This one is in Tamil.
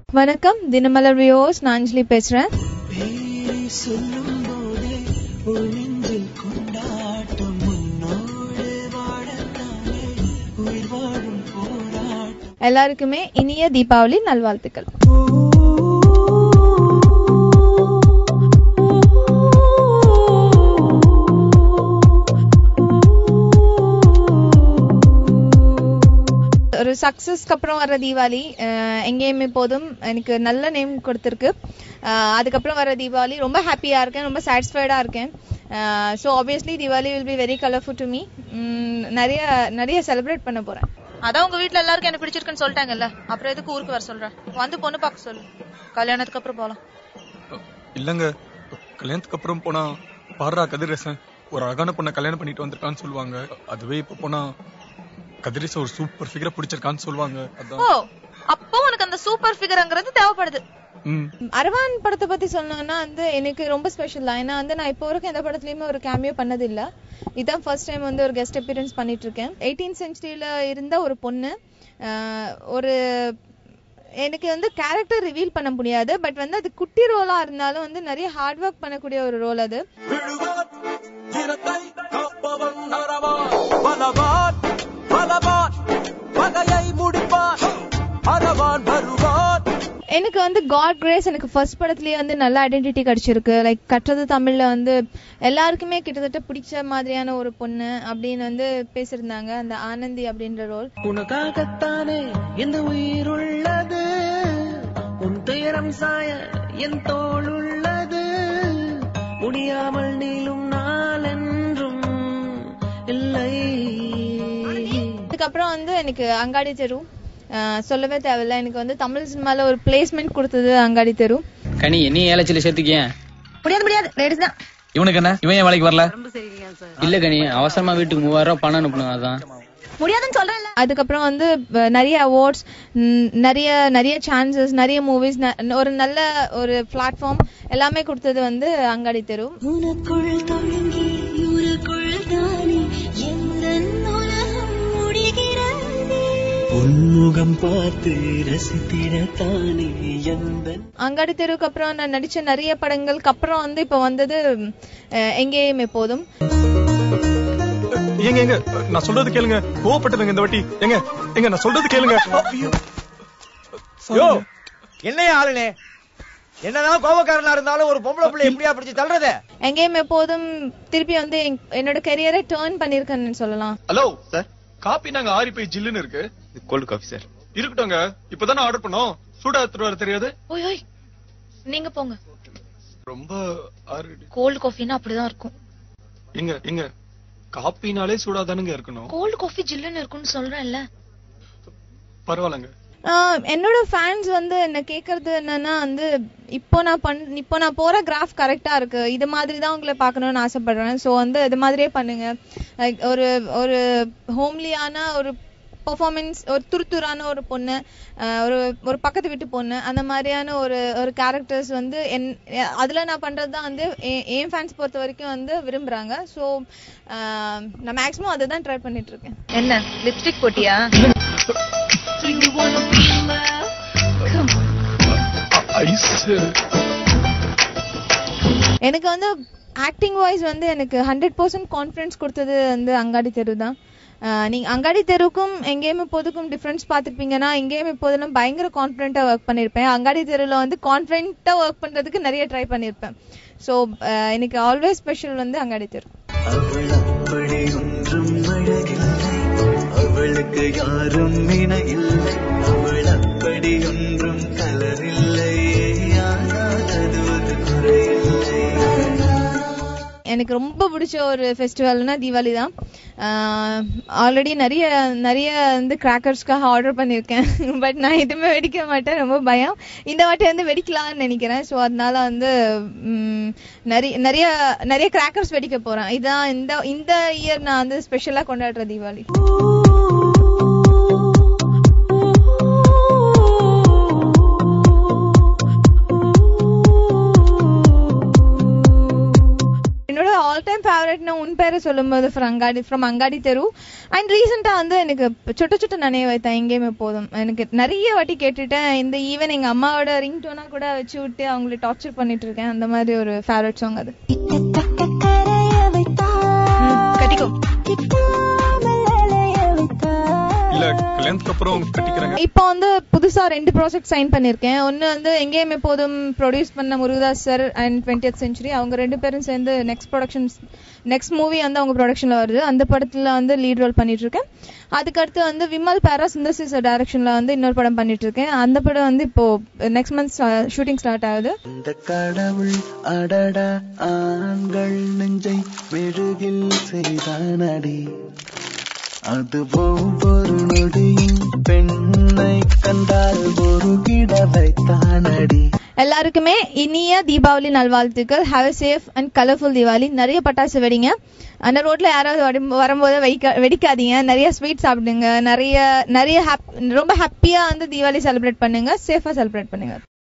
வணக்கம் தினமலர் வியோஸ் நான் அஞ்சலி பேசுறேன் பேரை சொல்லும் போதே உள் நெஞ்சில் கொண்டாட்டம் உன்னோடு வாழத்தானே உயிர் வாழும் போராட்டம் எல்லாருக்குமே இனிய தீபாவளி நல்வாழ்த்துக்கள் ஒரு சக்சஸ்க்கு அப்புறம் வர தீபாவளி அஹ், எங்கேயுமே போதும் எனக்கு நல்ல நேம் கொடுத்துருக்கு அஹ், அதுக்கப்புறம் வர தீபாவளி ரொம்ப ஹாப்பியா இருக்கேன் ரொம்ப சாட்டிஸ்ஃபைடா இருக்கேன் so obviously Deepavali will be very colourful to me நிறைய நிறைய செலிப்ரேட் பண்ண போறேன் அதான் உங்க வீட்ல எல்லாருக்கும் என்ன பிடிச்சிருக்குன்னு சொல்லிட்டாங்கல்ல அப்புறம் எதுக்கு ஊருக்கு வர சொல்ற வந்து பொண்ணு பார்க்க சொல்லு கல்யாணத்துக்கு அப்புறம் போலாம் இல்லங்க கல்யாணத்துக்கு அப்புறம் போனா பாடுறா கதிரேசன் ஒரு அழகான பொண்ணை கல்யாணம் பண்ணிட்டு வந்திருக்கான்னு சொல்லுவாங்க அதுவே இப்ப போனா கதிரேசன் ஒரு சூப்பர் ஃபிகரை பிடிச்சிருக்கான்னு சொல்லுவாங்க ஓ அதான் அப்போ உனக்கு அந்த சூப்பர் ஃபிகர்ங்கிறது தேவைப்படுது ம் அரவான் படத்தை பத்தி சொல்லணும்னா வந்து எனக்கு ரொம்ப ஸ்பெஷல் தான் ஏன்னா வந்து நான் இப்போ வரைக்கும் எந்த படத்துலயுமே ஒரு கேமியோ பண்ணது இல்ல இதான் ஃபர்ஸ்ட் டைம் வந்து ஒரு கெஸ்ட் அப்பியரன்ஸ் பண்ணிட்டு இருக்கேன் எயிட்டீன் சென்ச்சுரியில இருந்த ஒரு பொண்ணு ஆஹ் ஒரு எனக்கு வந்து கேரக்டர் ரிவீல் பண்ண முடியாது பட் வந்து அது குட்டி ரோலா இருந்தாலும் வந்து நிறைய ஹார்ட் ஒர்க் பண்ணக்கூடிய ஒரு ரோல் அது விழுவான் இனத்தை காப்பவன் அறவான் பலவான் பலவான் பகையை முடிப்பான் அறவான் வருவான் எனக்கு வந்து காட் கிரேஸ் எனக்கு ஃபர்ஸ்ட் படத்துலயே வந்து நல்ல ஐடென்டிட்டி கிடைச்சிருக்கு லைக் கற்றது தமிழ்ல வந்து எல்லாருக்குமே கிட்டத்தட்ட பிடிச்ச மாதிரியான ஒரு பொண்ணு அப்படின்னு வந்து பேசியிருந்தாங்க அந்த ஆனந்தி அப்படின்ற ரோல் உனக்காகத்தானே இந்த உயிர் உள்ளது உன் துயரம் சாய என் தோள் உள்ளது முடியாமல் நீளும் நாள் என்றும் இல்லை அதுக்கப்புறம் வந்து எனக்கு அங்காடி தெரு ஆஹ் சொல்லவே தேவையில்ல எனக்கு வந்து தமிழ் சினிமால ஒரு பிளேஸ்மெண்ட் கொடுத்தது அங்காடி தெரு கனி என்ன ஏலச்சில சேர்த்துக்கிய முடியாது முடியாது லேடிஸ் தான் இவனுக்கு என்ன இவன் ஏன் வேலைக்கு வரல இல்ல கனி அவசரமா வீட்டுக்கு மூவாயிரம் ரூபாய் பணம் அனுப்பணும் அதான் முடியாதுன்னு சொல்றேன்ல அதுக்கப்புறம் வந்து வ- நிறைய அவார்ட்ஸ் நிறைய நிறைய சான்சஸ் நிறைய மூவிஸ் ஒரு நல்ல ஒரு பிளாட்ஃபார்ம் எல்லாமே கொடுத்தது வந்து அங்காடி தெரு உனக்குள் தொடங்கி உனக்குள் தானே எந்த உலகம் முடிகிறதே உன்முகம் பார்த்து ரசித்திடத்தானே எந்த அங்காடி தெருவுக்கு அப்புறம் நான் நடிச்ச நிறைய படங்களுக்கு அப்புறம் வந்து இப்ப வந்தது அஹ், எங்கேயும் எப்போதும் ஏங்க ஏங்க நான் சொல்றது கேளுங்க கோவப்பட்டதுங்க இந்த வாட்டி ஏங்க ஏங்க நான் சொல்றது கேளுங்க ஐயோ. யோ என்னைய ஆளுனே என்னதான் கோபக்காரனா இருந்தாலும் ஒரு பொம்பளை பிள்ளை எப்படியா பிடிச்சு தள்ளுறது எங்கேயும் எப்போதும் திருப்பி வந்து என்- என்னோட கெரியரை டேர்ன் பண்ணிருக்கேன்னு சொல்லலாம் ஹலோ சார் காப்பி நாங்க ஆறி போய் ஜில்லுன்னு இருக்கு கோல்டு காஃபி சார் இருக்கட்டும்ங்க இப்பதானே ஆர்டர் பண்ணோம் சூடா எடுத்துட்டு வர தெரியாது ஓய் ஓய் நீங்க போங்க ரொம்ப ஆறு கோல்டு காஃபினா அப்படிதான் இருக்கும் எங்க எங்க காப்பினாலே சூடா தானுங்க இருக்கணும் கோல்டு காஃபி ஜில்லுன்னு இருக்கும்னு சொல்றேன்ல பரவாயில்லங்க ஆஹ் என்னோட ஃபேன்ஸ் வந்து என்ன கேக்குறது என்னன்னா வந்து இப்போ நான் பண் இப்போ நான் போற கிராஃப் கரெக்டா இருக்கு இது மாதிரி தான் உங்களை பார்க்கணும்னு ஆசைப்படுறேன் ஸோ வந்து இது மாதிரியே பண்ணுங்க லைக் ஒரு ஒரு ஹோம்லியான ஒரு பெர்ஃபார்மன்ஸ் ஒரு துருத்துரான ஒரு பொண்ணு ஆஹ் ஒரு ஒரு பக்கத்து வீட்டு பொண்ணு அந்த மாதிரியான ஒரு ஒரு கேரக்டர்ஸ் வந்து என் எ- அதுல நான் பண்றது தான் வந்து எ- என் ஃபேன்ஸ் பொறுத்த வரைக்கும் வந்து விரும்புறாங்க ஸோ நான் மேக்ஸிமம் அதை தான் ட்ரை பண்ணிட்டு இருக்கேன் என்ன லிப்ஸ்டிக் போட்டியா ஐஸ் எனக்கு வந்து ஆக்டிங் வாய்ஸ் வந்து எனக்கு ஹண்ட்ரட் பர்சன்ட் கான்ஃபிடன்ஸ் கொடுத்தது வந்து அங்காடி தெரு தான் ஆஹ் நீங்க அங்காடி தெருக்கும் எங்கேயுமே இப்போதுக்கும் டிஃபரன்ஸ் பார்த்திருப்பீங்கன்னா எங்கேயுமே இப்போதெல்லாம் பயங்கர கான்ஃபிடென்ட்டா ஒர்க் பண்ணியிருப்பேன் அங்காடி தெருவில் வந்து கான்ஃபிடென்ட்டா ஒர்க் பண்றதுக்கு நிறைய ட்ரை பண்ணியிருப்பேன் ஸோ எனக்கு ஆல்வேஸ் ஸ்பெஷல் வந்து அங்காடி தெரு அவள் அப்படி ஒன்றும் அழகில்லை அவளுக்கு யாரும் இணை இல்லை அவள் அப்படி ஒன்றும் கலரில்லை ஆனால் அது ஒரு குறையில்லை எனக்கு ரொம்ப பிடிச்ச ஒரு ஃபெஸ்டிவல்னா தீபாவளி தான் ஆல்ரெடி நிறைய நிறைய வந்து கிராக்கர்ஸ்க்காக ஆர்டர் பண்ணியிருக்கேன் பட் நான் எதுவுமே வெடிக்க மாட்டேன் ரொம்ப பயம் இந்த வாட்டி வந்து வெடிக்கலாம்னு நினைக்கிறேன் ஸோ அதனால வந்து ம், நிறைய நிறைய நிறைய கிராக்கர்ஸ் வெடிக்க போறேன் இதான் இந்த இந்த இயர் நான் வந்து ஸ்பெஷலா கொண்டாடுற தீபாவளி என்னோட ஆல் டைம் ஃபேவரட்னா உன் பேரை சொல்லும்போது ஃப்ரம் அங்காடி ஃப்ரம் அங்காடி தெரு அண்ட் ரீசெண்டா வந்து எனக்கு சுட்ட சுட்ட நினைவு வைத்தேன் எங்கேயுமே போதும் எனக்கு நிறைய வாட்டி கேட்டுட்டேன் இந்த ஈவன் எங்க அம்மாவோட ரிங் டோனா கூட வச்சு விட்டு அவங்களை டார்ச்சர் பண்ணிட்டு இருக்கேன் அந்த மாதிரி ஒரு ஃபேவரட் சாங் அது கட்டிக்கோ இல்ல கல்யாணத்துக்கு அப்புறம் கட்டிக்கிறாங்க இப்போ வந்து புதுசா ரெண்டு ப்ராஜெக்ட் சைன் பண்ணிருக்கேன் ஒன்னு வந்து எங்கேயும் எப்போதும் ப்ரொடியூஸ் பண்ண Murugadoss sir and twentieth century அவங்க ரெண்டு பேரும் சேர்ந்து நெக்ஸ்ட் ப்ரொடக்ஷன்ஸ் நெக்ஸ்ட் மூவி வந்து அவங்க ப்ரொடக்ஷன்ல வருது அந்த படத்துல வந்து லீட் ரோல் பண்ணிட்டு இருக்கேன் அதுக்கடுத்து வந்து விமல் பேரா சுந்தர்சி சார் டைரக்ஷன்ல வந்து இன்னொரு படம் பண்ணிட்டு இருக்கேன் அந்த படம் வந்து இப்போ நெக்ஸ்ட் மந்த் ஷூட்டிங் ஸ்டார்ட் ஆகுது இந்த கடவுள் அடடா ஆண்கள் நெஞ்சை மெழுகில் செய்தானடி அது ஒவ்வொரு நொடியும் பெண்ணை கண்டால் ஒரு கிட வைத்தானடி எல்லாருக்குமே இனிய தீபாவளி நல்வாழ்த்துக்கள் have a safe and colourful Deepavali நிறைய பட்டாசு வெடிங்க அந்த ரோட்ல யாராவது வரும்- வரும்போது வெடிக்க வெடிக்காதீங்க நிறைய ஸ்வீட் சாப்பிடுங்க நிறைய நிறைய ஹாப் ரொம்ப ஹாப்பியா வந்து தீபாவளி செலிப்ரேட் பண்ணுங்க சேஃபா செலிப்ரேட் பண்ணுங்க